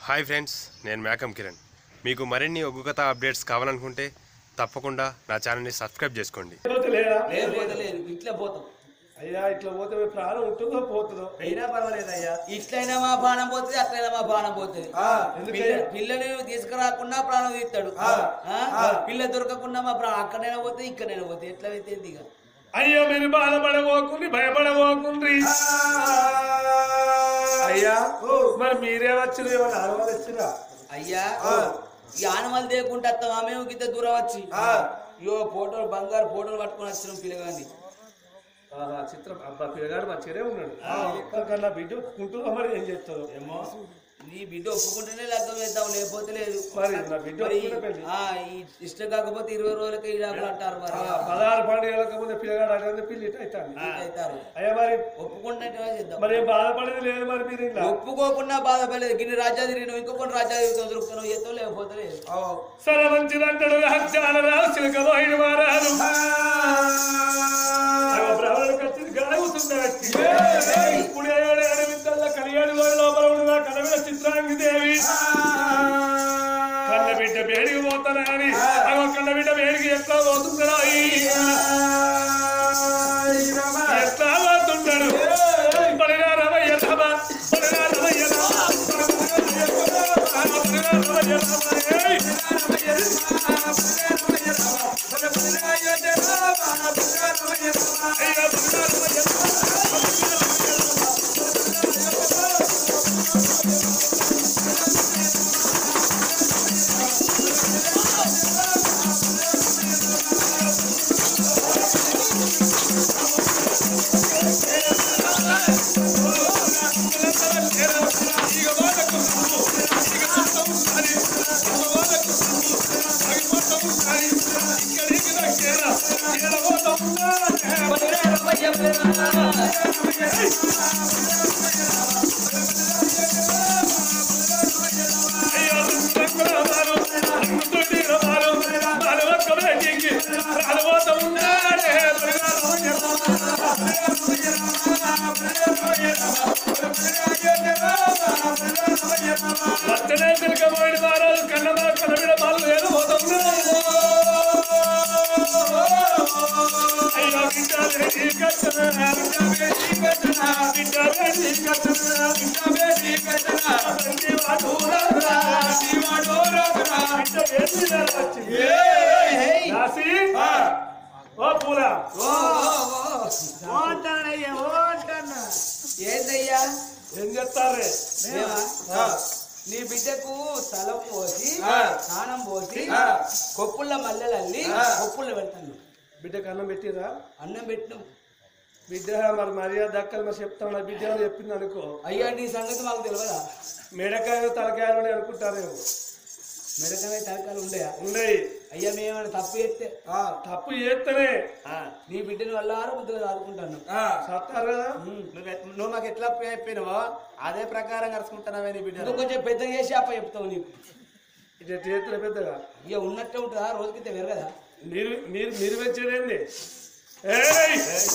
Hi friends నేను మేకం కిరణ్ మీకు మరిన్ని ఒగ్గు కథ అప్డేట్స్ కావాలనుకుంటే తప్పకుండా నా ఛానల్ని సబ్స్క్రైబ్ చేసుకోండి పోతే లేదా లేదు లేదు లేదు ఇట్లా పోతాం అయ్యా ఇట్లా పోతే మీ ప్రాణం ఉంటుందో పోతుందో అయినా పర్వాలేదు అయ్యా ఇట్లయినా మా ప్రాణం పోతుంది అట్లయినా మా ప్రాణం పోతుంది ఎందుకయ్యా? పిల్ల- పిల్లని తీసుకురాకుండా ప్రాణం తీస్తాడు ఆ, ఆ? ఆ. పిల్ల దొరకకుండా మా ప్రాణం అక్కడైనా పోతే ఇక్కడైనా పోతే ఎట్లా అయితే ఇక అయ్యో మీరు బాధపడబోకుండి భయపడబోకుండ్రి అయ్యా మరి మీరే వచ్చిన ఏమన్నా ఆడవాళ్ళు వచ్చిరా అయ్యా ఈ ఆనవాళ్ళు దేకుంటే వస్తాం మేము గిద్ద దూరం వచ్చి ఇయో ఫోటోలు బంగారు ఫోటోలు పట్టుకొని వచ్చినాం పిల్లగాని ఆహా, చిత్రం అబ్బా పిల్లగాడు మంచిగానే ఉన్నాడు ఒక్కరికన్నా బిడ్డ కుంటుందో మరి ఏం చేస్తారో ఏమో నీ బిడ్డ ఒప్పుకుంటేనే లగ్గం వేద్దాం లేకపోతే లేదు మరి నా బిడ్డ మరి ఒప్పుకునే పెళ్లి. ఆ, ఈ ఇష్టం కాకపోతే ఇరవై రోజులకే ఇడాకులు అంటారు మరి ఆ, పదహారు పండుగలకు ముందు పిల్లగాడు అడిగితే పిల్లి ఇటు అవుతాను అవుతారు అయ్యా మరి ఒప్పుకుంటే చేద్దాం మరి ఏం బాధపడేది లేదు మరి మీరు ఇట్లా ఒప్పుకోకుండా బాధపడలేదు గిన్ని రాజ్యాలు తిరిగినావు ఇంకొక రాజ్యాలు దొరుకుతున్నావు ఎత్తో లేకపోతే లేదు సరే మంచిదంటాడు చాలా చిలక పోయిన వారాలు బ్రాహ్మణుడికి వచ్చింది గడవుతున్నాడు ఇప్పుడు ఏడు ఏడు విద్యల్లో కలియాడు వారి లోపల ఉన్న కనవిడ చిత్రాంగి దేవి కన్న బిడ్డ వేడికి పోతానా అని అగో కన్న బిడ్డ వేడికి ఎట్లా పోతుందా ఎట్లా పోతుంటాడు బలిరా రమయ్య రమ బలిరా రమయ్య రమ బలిరా రమయ్య రమ ఏయ్! అయ్యా బలిరా రమయ్య రమ కన్నడ కన్నడ బాలు ఏదో పోతుంది అయ్యో బిడ్డ బేటీ కట్టన బిడ్డ బేటీ కట్టన బిడ్డ బేటీ కట్టన బిడ్డ బేటీ కట్టన తండ్రి వాడు రారా శివాడు రారా బిడ్డ బేటీ వచ్చింది రాసి ఓ పూల ఏందయ్యా ఏం చెప్తారే మేమా? నీ బిడ్డకు తలం పోసి స్నానం పోసి కొప్పుల మల్లెలు అల్లి కొప్పుల్లో పెడతాను బిడ్డకు అన్నం పెట్టిరా అన్నం పెట్టినాం బిడ్డ మరి మర్యాద దక్కలు మరి చెప్తాను బిడ్డ అని చెప్పింది అనుకో అయ్యా నీ సంగతి మాకు తెలియదా మెడకాయలు తలకాయలు అని అనుకుంటారేమో మెడకమే తరకాలు ఉండయా ఉన్నాయి అయ్యా మేమేమైనా తప్పు చేస్తే తప్పు చేస్తేనే నీ బిడ్డని వల్ల ముద్దుగా ఆడుకుంటాను సత్తారు కదా నువ్వు మాకు ఎట్లా చెప్పినవో అదే ప్రకారం కలుసుకుంటున్నావే నీ బిడ్డ ఇంకా కొంచెం పెద్దగా చేసి అప్ప చెప్తావు నీకు ఇట్లా చేతులు పెద్దగా ఇక ఉన్నట్టే ఉంటుందా రోజుకితే వేరు కదా మీరు మీరు మీరు పెంచేదేంది ఏయ్!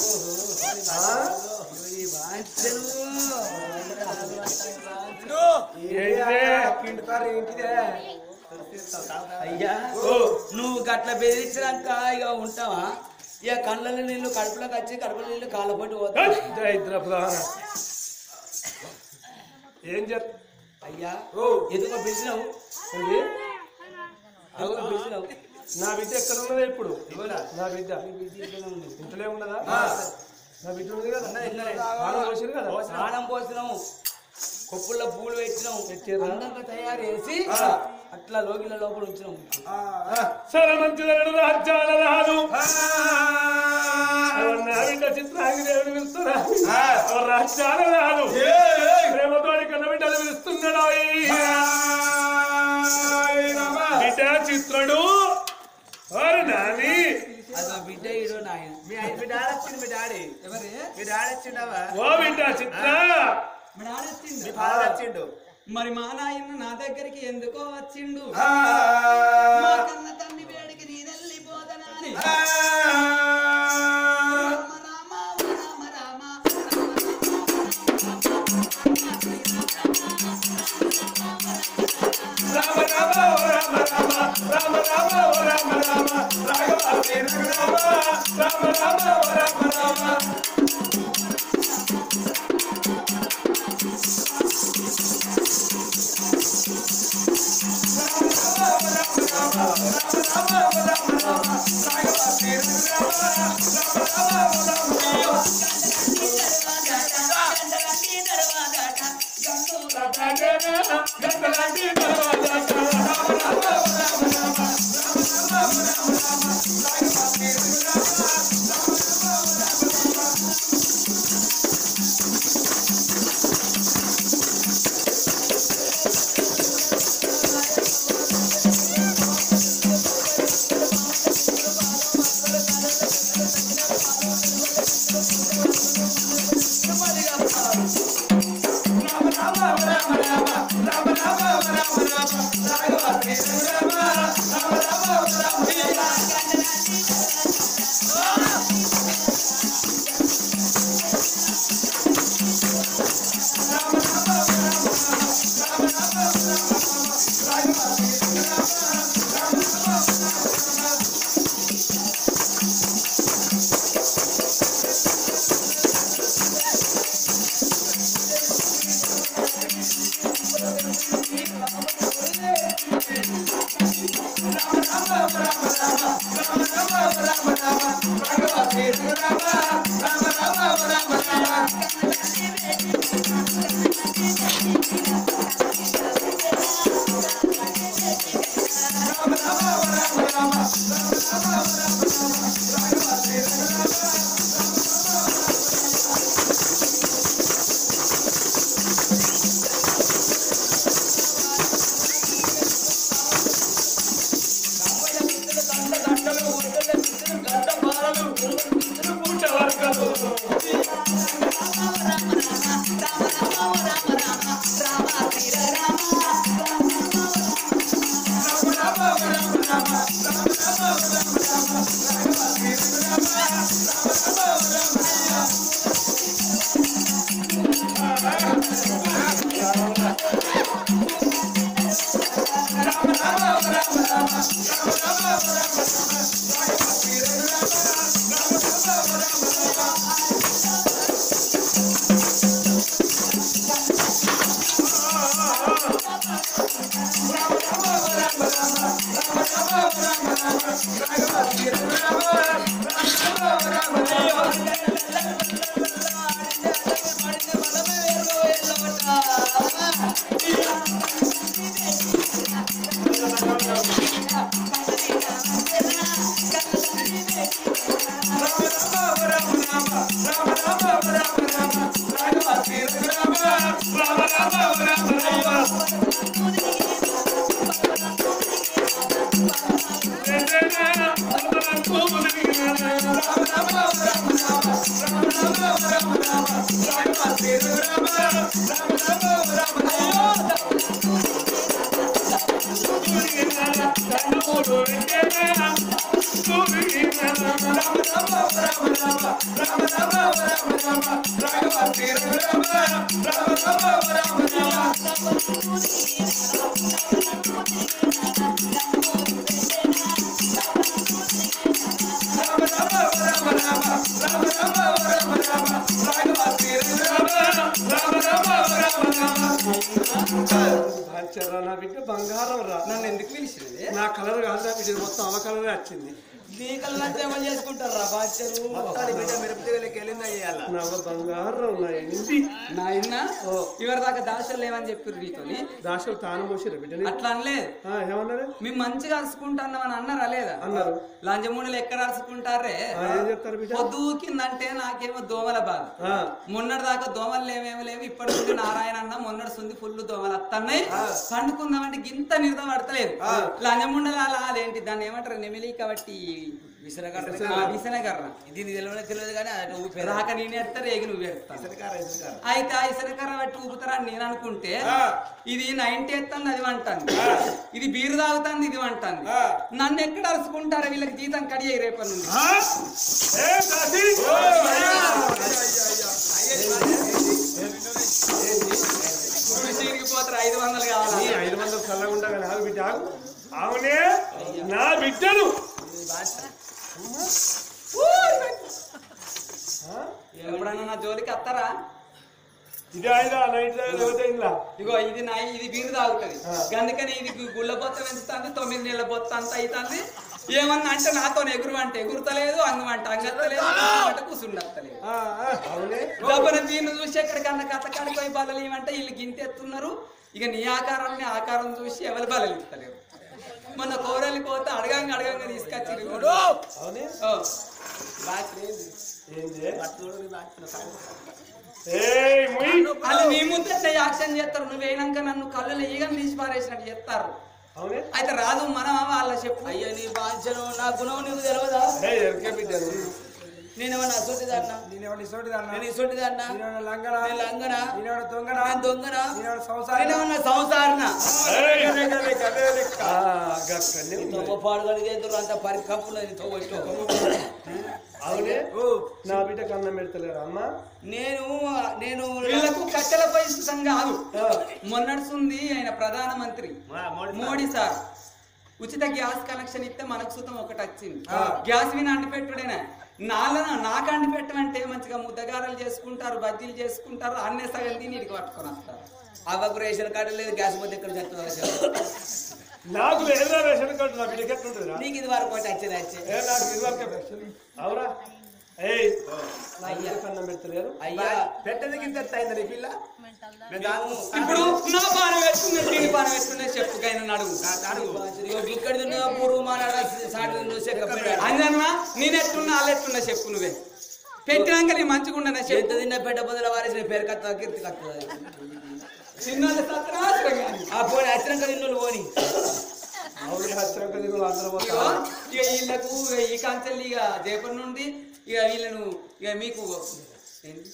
ఏంటిదే? అయ్యా ఓ, నువ్వు గట్ల బెదిరించినాక ఇక ఉంటావా ఇక కళ్ళలో నీళ్ళు కడుపులోకి వచ్చి కడుపులో నీళ్ళు కాళ్ళపట్టి పోతా ఏయ్! ఇద్దరు ఇద్దరు ప్రధాన. ఏం చెప్ అయ్యా ఓ ఎందుకో పిలిచినావు ఏంది? అదిగో పిలిచినావు నా బిడ్డ ఎక్కడ ఉన్నది ఇప్పుడు నా బిడ్డ ఇంట్లోనే ఉంది. ఇంట్లో ఉన్నదా నా బిడ్డ ఉంది కదా ఇన్నరే. ఆడ పోసింది కదా స్నానం పోసినాము కొప్పుల్లో పూలు పెట్టినాము పెట్టిర్రా? అందంగా తయారు చేసి అట్లా లోగిల లోపల ఉంచినాము సరే మంచిదడు రాజ్యాల రాదు నా బిడ్డ చిత్రాంగి దేవుని పిలుస్తున్నా ఎవరు రాజ్యాల రాదు ప్రేమతోడి కన్న బిడ్డలు పిలుస్తున్నాడు బిడ్డ చిత్రుడు వారు నాని అది బిడ్డ ఈడో నాయన మీ ఆయన- మీ డాడీ వచ్చిండు మీ డాడీ ఎవరే మీ డాడీ వచ్చిండవా ఓ బిడ్డ చిత్ర మా నాన్న వచ్చిండు. మీ ఫాదర్ వచ్చిండు మరి మా నాయన నా దగ్గరికి ఎందుకో వచ్చిండు ఆ, మా కన్న తన్ని వేడికి నీదెళ్ళిపోదనా అని ఆ, రామ రామ రామ రామ రామ రామ రామ రామ ఓ రామ రామ రామ రామ ఓ రామ రామ రాఘవ శ్రీ రఘురామ రామ రామ ఓ రామ రామ గంటలాంటి బాధ్యరా నా బిడ్డ బంగారం రా నన్ను ఎందుకు పిలిచింది నా కలర్ కాదు నా బిడ్డ మొత్తం అవ కలరే వచ్చింది నీ కళ్ళంతా ఏమని చేసుకుంటారు రా బాధ్యరు మొత్తానికి బిడ్డ మిరపతిగలకి వెళ్ళిందా చేయాల నా బంగారం నా ఇంటి నా ఇన్న ఇవరి దాకా దాశలు లేవని చెప్పారు నీతోని దాశలు తాను పోసిరా బిడ్డని అట్లా అనలేదు ఆ, ఏమన్నారు మేము మంచిగా అరుచుకుంటున్నాం అని అన్నారా లేదా అన్నారు లంజమూడలు ఎక్కడ అరుచుకుంటారే ఆ, ఏం చెప్తారు బిడ్డ పొద్దుకిందంటే నాకేమో దోమల బాధ ఆ, మొన్నటి దాకా దోమలు లేవేమో లేవు ఇప్పటి నుండి నారాయణ అన్న మొన్నటి సుంది ఫుల్ దోమలు వస్తున్నాయి పండుకుందామంటే గింత నిరద పడతలేదు లంజముండల అదేంటి దాన్ని ఏమంటారు నెమిలి కాబట్టి విసనకర్ర ఆ, విసనకర్ర దీని తెలియదు తెలియదు కానీ అది ఊపి రాక నేను ఎడతారు ఏగి నువ్వు ఎడతాను విసనకర్ర విసనకర్ర అయితే ఆ ఇసనకర్ర బట్టి ఊపుతారా అని నేను అనుకుంటే ఇది నైన్టీ ఎత్తుంది అది వంటాను ఇది బీరు తాగుతుంది ఇది వంటాను నన్ను ఎక్కడ అరుచుకుంటారా వీళ్ళకి జీతం కడియాయి రేపటి నుండి పోతారు ఐదు వందలు ఈ కావాలి ఐదు వందలు చల్లగుండా కానీ ఆగు బిడ్డ ఆగు అవునే నా బిడ్డను ఎప్పుడన్నా నా జోలికి వస్తారా ఇది ఆయన నైట్ లేకపోతే ఇంట్లో ఇగో ఇది నా ఇది బీరు తాగుతుంది అందుకని ఇది గు- గుళ్ళ బొత్త పెంచుతుంది తొమ్మిది నెలల బొత్త అంత అవుతుంది ఏమన్నా అంటే నాతో ఎగురు అంటే ఎగురుతలేదు అంగం అంటే అంగత్తలేదు అంటే కూసుండత్తలేదు అవునే డబ్బున దీన్ని చూసి ఎక్కడికన్నా కథ కాడికి పోయి బలలు ఇవ్వంటే వీళ్ళు గింతెత్తున్నారు ఇక నీ ఆకారాన్ని ఆకారం చూసి ఎవరి బలలు ఇస్తలేరు మొన్న కోరలి పోతే అడగంగా అడగంగా తీసుకొచ్చి అవునే ఓ. ఏంది ఏయ్ ముయ్ వాళ్ళు నీ ముందే యాక్షన్ చేస్తారు నువ్వేనాక నన్ను కళ్ళలో ఈగని తీసి పారేసినట్టు చెప్తారు అవునే అయితే రాదు మనం వాళ్ళ చెప్పు అయ్యా నీ బాంచను నా గుణం నీకు తెలియదా ఏయ్ ఎరకే బిడ్డను నేనేమన్నా అసొంటిదన్నా నేనేవాడి సోటిదన్నా నేను ఇసొంటిదన్నా నేనేవాడి లంగనా నేను లంగనా నేనేవాడి దొంగనా నేను దొంగనా నేనేవాడి సంసారి నేనేమన్నా సంసారనా ఏయ్ ఆ గక్కనే ఉంది. తొమ్మ పాడు కడిగేద్దరు అంత పరి కప్పులు తోగొచ్చు అవునే నా బిడ్డ కన్నం పెడతలేరు అమ్మా నేను నేను వీళ్ళకు కట్టెల పరిస్థితం కాదు మొన్నడుస్తుంది ఆయన ప్రధానమంత్రి మోడీ సార్ ఉచిత గ్యాస్ కనెక్షన్ ఇస్తే మనకు సుతం ఒకటి వచ్చింది గ్యాస్ విని అంటి పెట్టుడేనా నాన్న నాకు అంటి పెట్టమంటే మంచిగా ముద్దగారలు చేసుకుంటారు బజ్జీలు చేసుకుంటారు అన్నే సగం తిని ఇడికి పట్టుకొని వస్తారు అవ్వకు రేషన్ కార్డు లేదు గ్యాస్ పోతే ఎక్కడ చెప్తున్నారు నాకు లేదా రేషన్ కార్డు నా బిడ్డకి ఎట్లుంటుందిరా నీకు ఇది వరకు ఒకటి వచ్చేది వచ్చే ఏ నాకు ఇది వరకే అవురా ఏయ్ నా బిడ్డ కన్నం పెడతలేరు అయ్యా పెట్టేందుకు ఇంత ఎత్తు అయింది నీ పిల్ల మేము ఇప్పుడు నా పాన పెట్టుకునే దీని పాన పెట్టుకునే చెప్పుకైనా అడుగు ఇక్కడ తిన్న పూర్వ మానాడ సాటి చెక్క పెట్టాడు అంజన్న నేను ఎట్టున్నా వాళ్ళు ఎట్టున్నా చెప్పు నువ్వే పెట్టినాక నీ మంచిగా ఉండనా ఎంత చెప్పు తిన్న పెట్ట బదులు వారేసిన పేరు కత్త కీర్తి కత్తది చిన్న సత్యనాశనం కానీ ఆ పోనీ వచ్చినాక నిన్ను పోని అవునే హచ్చరక దిగులు అందరూ ఇగో, పోతారు ఇక వీళ్ళకు ఈ కాంచెల్ ఇక రేపటి నుండి ఇక వీళ్ళను ఇక మీకు ఏంది?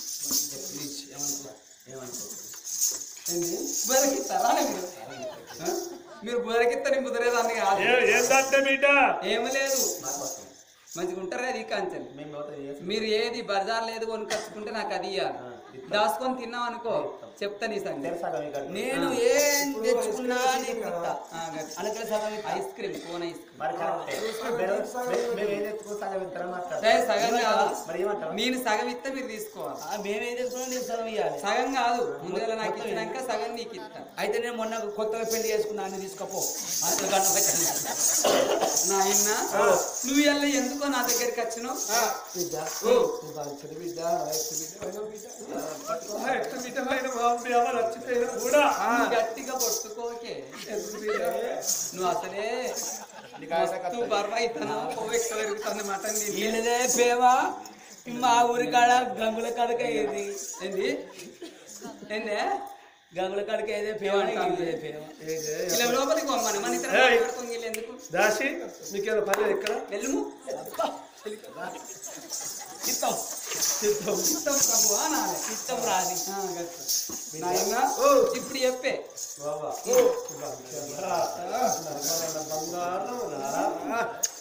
బురకిస్తారా మీరు ఆ? మీరు బురకిస్తారు ముదరేదాన్ని కాదు ఏ- ఏందంటే బిడ్డ ఏమి లేదు మంచిగా ఉంటారా అది ఈ కాంచెల్ మీరు ఏది బజార్ లేదు కొనుకొచ్చుకుంటే నాకు అది ఇయ్యాలి దాచుకొని తిన్నాం అనుకో చెప్తా నీ సంగతి నేను ఏం తెచ్చుకున్నా నీకు ఇస్తా. ఆ, గట్ల. అనకలే సగం ఇస్తా. Ice cream cone ice cream మరి కరెక్టే. మేము ఏం తెచ్చుకో సగం ఇస్తారని మాట్లాడు సరే, సగం కాదు మరి ఏమంటావు నేను సగం ఇస్తే మీరు తీసుకోవాలి ఆ, మేమేం తెచ్చుకున్నా నీకు సగం ఇవ్వాలి సగం కాదు ముందుగా నాకు ఇచ్చినాక సగం నీకు ఇస్తా అయితే నేను మొన్న కొత్తగా పెళ్లి చేసుకున్నా అన్ని తీసుకపో అంత గంట పెట్టండి. నాయన నువ్వు ఇలా ఎందుకో నా దగ్గరికి వచ్చినావు బిడ్డ ఓ బాంచడి బిడ్డ ఎత్తు బిడ్డ అయినా బిడ్డ ఆ, ఎత్తు బిడ్డ అయినా మా అమ్మ ఎవరు వచ్చిపోయినా కూడా నువ్వు గట్టిగా పట్టుకోకే ఎత్తు బిడ్డ నువ్వు అసలే మస్తు బర్వ అవుతాను కొవ్వు ఎక్కువ పెరుగుతుంది మటన్ తింటే. వీళ్ళదే ప్రేమ మా ఊరి కాడ గంగుల కాడక ఏది ఏంది ఏందే గంగుల కాడక ఏదే ప్రేమ ఏమంటావు? ఇదే ప్రేమ ఏదే? ఇలా లోపలికి పోమ్మని మన ఇద్దరం ఏయ్. మాట్లాడుకోం వీళ్ళు ఎందుకు దాసి నీకేదో పని ఇక్కడ వెళ్ళుము ఇస్తాం చిత్తం ఇస్తాం ప్రభువా నాలే ఇస్తాం రాది ఆ, గట్ల. నాయనా ఇప్పుడు చెప్పే బాబా బంగారా బంగారం రా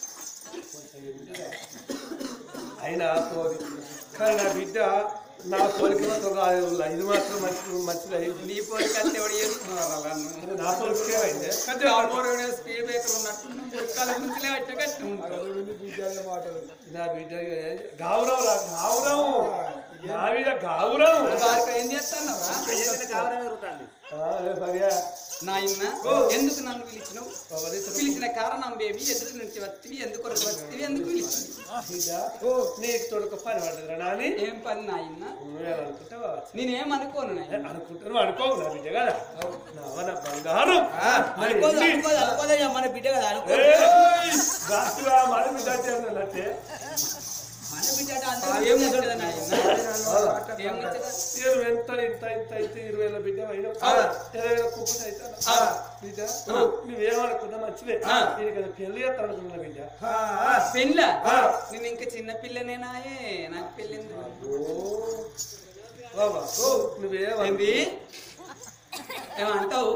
అయినా తోడి కానీ నా బిడ్డ నా తోలికి మాత్రం రాదు ఇది మాత్రం మంచి మంచిది అయింది నీ పోయి కత్తి ఎవడు చేసుకున్నారు అలా నువ్వు. నా తోలికే అయింది కత్తి ఆ పోరగాడు స్పీడ్ బ్రేకర్ ఉన్నట్టు ముక్కల నుంచిలే వచ్చే కట్టి ఉంటాడు. నా బిడ్డ గౌరవం రా గౌరవం నా బిడ్డ గౌరవం వారికి ఏం చేస్తానవరా ఆ, ఏ భయ్యా. నాయన ఎందుకు నన్ను పిలిచినావు పిలిచిన కారణం బేబీ ఎదుటి నుంచి వస్తివి ఎందుకు వస్తివి ఎందుకు పిలిచినావు బిడ్డ నీకు తోడుకు పని పడ్డదిరా నాని ఏం పని నాయన నువ్వేమనుకుంటావా నేనేం అనుకోను నాయన అనుకుంటాను అనుకోవు నా బిడ్డ కదా నా నా బంగారం అనుకోదు అనుకోదు అనుకోదయ్యా మన బిడ్డ కదా అనుకో ఏయ్! గాసుగా మన బిడ్డ చేయాలంటే మన బిడ్డ అంటే అందరూ ఏం ముచ్చట నాయన ఏం ముచ్చట ఇరవై ఎంత ఇంత ఇంత అయితే ఇరవై వేల బిడ్డ అయినా ఇరవై వేల కుప్పట అయితే బిడ్డ నువ్వేమనుకున్నా మంచిదే నేను కదా పెళ్లి చేస్తాను అనుకున్నా బిడ్డ పెళ్ళ నేను ఇంకా చిన్న పిల్లనేనాయే నాకు పెళ్ళింది బాబా నువ్వేమనుకు ఏంది ఏమంటావు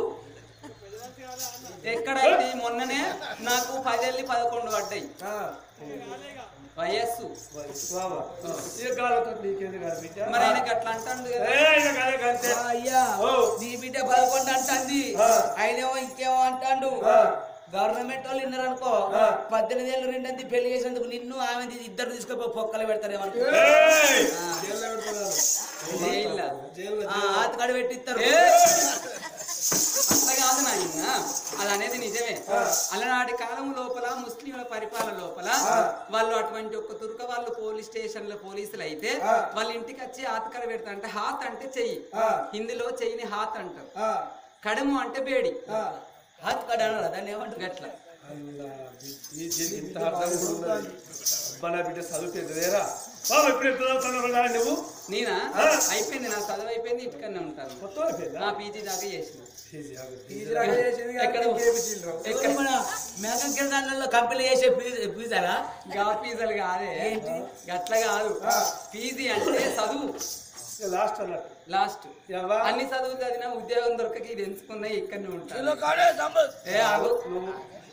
ఎక్కడైతే మొన్ననే నాకు పదేళ్ళి పదకొండు పడ్డాయి వయస్సు బాబా ఏ గాలతో నీకేంది కాదు బిడ్డ మరి ఆయనకి అట్లా అంటాడు కదా ఏ, ఆయన కదే కంటే ఆ అయ్యా ఓ. నీ బిడ్డ పదకొండు అంటుంది ఆ. ఆయనేమో ఇంకేమో అంటాడు ఆ. గవర్నమెంట్ వాళ్ళు విన్నారు అనుకో ఆ. పద్దెనిమిది ఏళ్ళు రెండంది పెళ్లి చేసేందుకు నిన్ను ఆమె ఇద్దరు తీసుకుపోయి పొక్కలు పెడతారేమో అనుకో. ఏయ్! జైల్లో. ఆ ఆతకాడ పెట్టిస్తారు ఏ! అట్లా కాదు నాయన అది అనేది నిజమే అలనాటి కాలం లోపల ముస్లింల పరిపాలన లోపల వాళ్ళు అటువంటి ఒక్క తుర్క వాళ్ళు పోలీస్ స్టేషన్ లో పోలీసులు అయితే వాళ్ళ ఇంటికి వచ్చి ఆతకడ పెడతారు అంటే హాత్ అంటే చెయ్యి హిందీలో చెయ్యిని హాత్ అంటారు కడుము అంటే బేడి ఆతకాడ అన్నారా దాన్ని ఏమంటారు గట్ల అల్లా, ఈ జీవితం ఇంత అర్థం కూడా ఉన్నది. మన బిడ్డ చదువుతుంది వేరా బాబు ఎప్పుడు ఎప్పుడు చదువుతున్నావు నువ్వు నేనా అయిపోయింది నా చదువు అయిపోయింది ఇంటికన్నా ఉంటాను మొత్తం అయిపోయిందా నా పీజీ దాకా చేసిన ఈజీ, ఆగు. ఎక్కడ ఎవరు మన మేఘం కింద కంపెనీ చేసే ఫీజు ఫీజారా గా ఫీజులు కాదే గట్ల కాదు పీజీ అంటే చదువు ఇక లాస్ట్ అన్నట్టు లాస్ట్ ఎవ్వా? అన్ని చదువులు చదివినా ఉద్యోగం దొరకక ఇది ఎంచుకున్నా ఇక్కడనే ఉంటాను ఏ ఆగు నువ్వు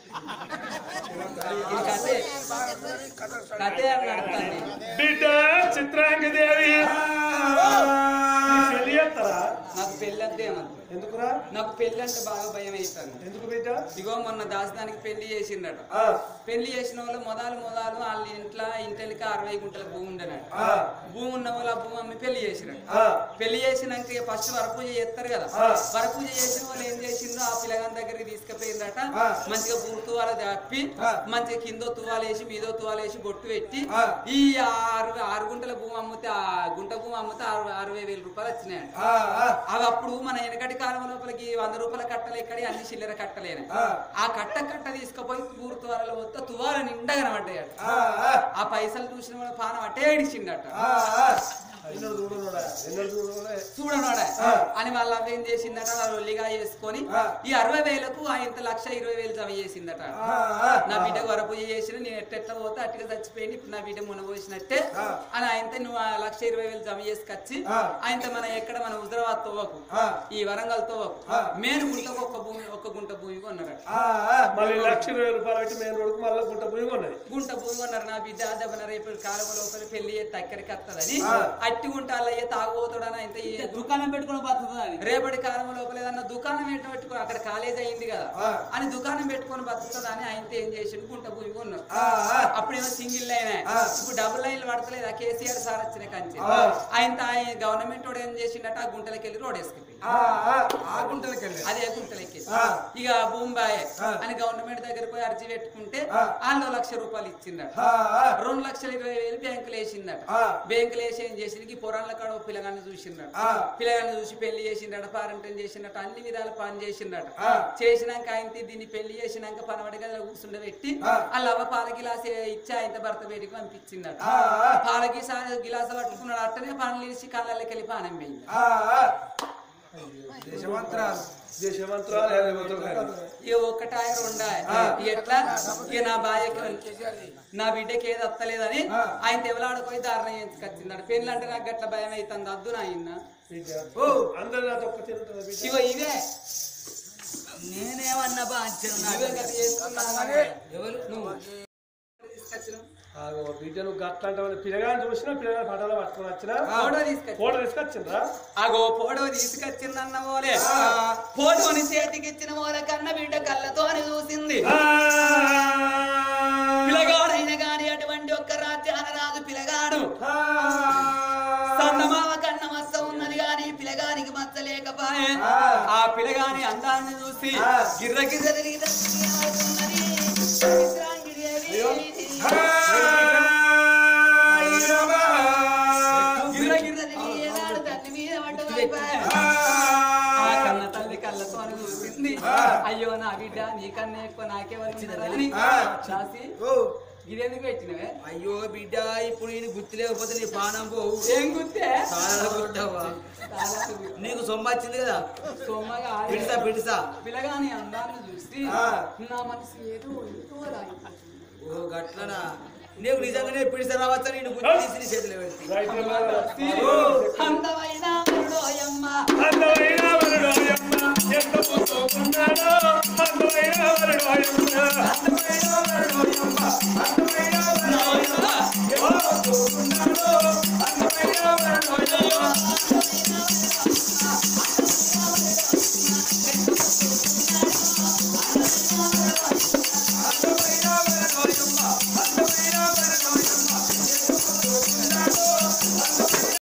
ఇది కథే కథే అని నడుపుతాను బిడ్డ చిత్రాంగదేవి పెళ్లి చేస్తారా నాకు పెళ్ళి అంటే ఏమద్దు ఎందుకురా నాకు పెళ్ళి అంటే బాగా భయం అవుతాను ఎందుకు బిడ్డ ఇగో మొన్న దాసదానికి పెళ్లి చేసిండట ఆ, పెళ్లి చేసిన వాళ్ళు మొదలు మొదలు వాళ్ళ ఇంట్లో ఇంటెలిక అరవై గుంటల భూమి ఉండనట ఆ, భూమి ఉన్న వాళ్ళు ఆ భూమి అమ్మి పెళ్లి చేసినట్టు ఆ, పెళ్లి చేసినాక ఫస్ట్ వరపూజ చేస్తారు కదా ఆ. వరపూజ చేసిన వాళ్ళు ఏం చేసిండ్రు ఆ పిల్లగాని దగ్గరికి తీసుకుపోయిందట ఆ. మంచిగా బూరు తువాల తప్పి ఆ. మంచిగా కిందో తువాలేసి మీదో తువాలేసి బొట్టు పెట్టి ఆ. ఈ ఆరు ఆరు గుంటల భూమి అమ్మితే ఆ గుంట భూమి అమ్మితే ఆరు అరవై వేల రూపాయలు వచ్చినాయంట ఆ, ఆ, అవి అప్పుడు మన వెనకటి కాలం లోపలికి వంద రూపాయల కట్టలు ఎక్కడి అన్ని చిల్లర కట్టలేని ఆ. ఆ కట్ట కట్ట తీసుకుపోయి ఊరు తువాలలో వస్తే తువాల నిండా కనబడ్డాయట ఆ, ఆ, ఆ పైసలు చూసిన వాళ్ళ పానం అట్టే ఏడిచిండట ఆ, ఆ. ఎన్నో చూడనోడా ఎన్నో చూడనోడా చూడనోడా ఆ. అని వాళ్ళు అవి ఏం చేసిందట వాళ్ళు ఒల్లిగా చేసుకొని ఆ. ఈ అరవై వేలకు ఆ ఇంత లక్ష ఇరవై వేలు జమ చేసిందట ఆ, ఆ. నా బిడ్డ వరపూజ చేసిన నేను ఎట్టెట్లా పోతే అట్టుగా చచ్చిపోయింది ఇప్పుడు నా బిడ్డ మునబోసినట్టే ఆ. అని ఆయనతో నువ్వు ఆ లక్ష ఇరవై వేలు జమ చేసుకొచ్చి ఆ. ఆయనతో మన ఎక్కడ మన హుజరాబాద్ తోవకు ఆ. ఈ వరంగల్ తోవకు ఆ. మేను గుంటకు ఒక్క భూమి ఒక్క గుంట భూమి కొన్నారట ఆ, ఆ. మళ్ళీ లక్ష ఇరవై రూపాయలు పెట్టి మేము రోడ్డుకు మళ్ళీ గుంట భూమి ఉన్నది గుంట భూమి కొన్నారు నా బిడ్డ దెబ్బన రేపు కాలం లోపల పెళ్లి చేస్తే అక్కడికి వస్తుందని ఆ. అట్టి గుంటాలు అయ్యే తాగుపోతాడని ఆయన ఈ దుకాణం పెట్టుకుని బతుకుతుంది అని రేపటి కాలం లోపల ఏదన్నా దుకాణం ఏంటో పెట్టుకో అక్కడ కాలేజ్ అయింది కదా ఆ. అని దుకాణం పెట్టుకొని బతుకుతుంది అని ఆయనతో ఏం చేసిండు గుంట భూమి కొన్నారు ఆ, ఆ. అప్పుడేమో సింగిల్ లైన్ ఆ. ఇప్పుడు డబుల్ లైన్లు పడతలేదు ఆ కేసీఆర్ సార్ వచ్చిన కంచి ఆ. ఆయన ఆయన గవర్నమెంట్ వాడు ఏం చేసిండట ఆ గుంటలకి వెళ్ళి రోడ్ వేసుకుపోయి ఆ, ఆ. ఆ గుంటలకి వెళ్ళి అదే గుంటలకి ఆ. ఇక భూమిబాయ్ ఆ. అని గవర్నమెంట్ దగ్గర పోయి అర్జీ పెట్టుకుంటే ఆ. వాళ్ళు లక్ష రూపాయలు ఇచ్చిందట ఆ, ఆ. రెండు లక్షల ఇరవై వేలు బ్యాంకులు వేసిందట ఆ. బ్యాంకులు వేసి ఏం చేసింది ఈ పురాణాల కాడ ఓ పిల్లగాన్ని చూసిందట ఆ. పిల్లగాన్ని చూసి పెళ్లి చేసిండట పారంటం చేసిండట అన్ని విధాల పని చేసిండట ఆ. చేసినాక ఆయన దీన్ని పెళ్లి చేసినాక పనవడి గదిలో కూర్చుండబెట్టి ఆ. వాళ్ళ అవ్వ పాల గిలాస్ ఇచ్చి ఆయన భర్త బయటికి పంపించిందట ఆ, ఆ. పాల గిసా గిలాస పట్టుకున్నాడు అట్టనే పనులు ఇచ్చి కళ్ళకి వెళ్ళి పానం పోయింది ఆ, ఆ. దేశమంత్రాలు దేశమంత్రాలు ఏమైపోతావు కానీ. ఇక ఒక్కటాయ రెండా ఇక ఎట్లా ఇక నా భార్యకి నా బిడ్డకి ఏది వస్తలేదని ఆ. ఆయన తెవలాడుకొని దారుణం ఎంచుకొచ్చిందట పెళ్ళి అంటే నాకు గట్ల భయం అవుతుంది అద్దు నాయన బిడ్డ. అందరూ నాతో ఒక్క తిరుగుతుందా బిడ్డ? ఇగో ఇవే నేనేమన్నా బా ఇవే గట్ల చేసుకున్నాను ఎవరు నువ్వు తీసుకొచ్చినావు? ఆగో బిడ్డ నువ్వు గట్ల అంటే పిల్లగాని చూసినా పిల్లగాని పటాలు పట్టుకొని వచ్చినా ఫోటో తీసుకొచ్చి ఫోటో తీసుకొచ్చిండ్రా అగో ఫోటో తీసుకొచ్చిందన్న పోలే ఫోటోని చేతికి ఇచ్చిన పోలే కన్న బిడ్డ కళ్ళతోని చూసింది పిలగాడైన గాని అటువంటి ఒక్క రాజ్యాన రాజు పిలగాడు సందమామ కన్న మచ్చ ఉన్నది గాని పిలగానికి మచ్చ లేకపాయే ఆ పిలగాని అందాన్ని చూసి గిర్ర గిర్ర తిరిగి తిరిగి ఆడుతున్నది. విశ్రాంతిదేవి. గిర్ర గిర్ర తిరిగి ఏనాడు తల్లి మీద పడ్డదైపాయే. ఆ కన్న తల్లి కళ్ళతో చూసింది అయ్యో నా బిడ్డ నీకన్నా ఎక్కువ నాకెవరు రాసి ఇదెందుకు పెట్టినవే అయ్యో బిడ్డ ఇప్పుడు ఈయన గుర్తు లేకపోతే నీ పానం పోవు ఏం గుర్తే చాలా గుర్తావా నీకు సొమ్ము వచ్చింది కదా సొమ్మగా పిడిసా పిడిసా పిల్లగాని అందాన్ని చూసి నా మనసు ఏదో ఎంతో రాయి. ఓ గట్లనా నీకు నిజంగానే పిడిసా రావచ్చా నేను గుర్తు తీసి నీ చేతిలో పెట్టి అందమైన వరుడోయమ్మ, అందమైన వరుడోయమ్మ, ఎంత ముద్దుగున్నాడో, అందమైన వరుడోయమ్మ.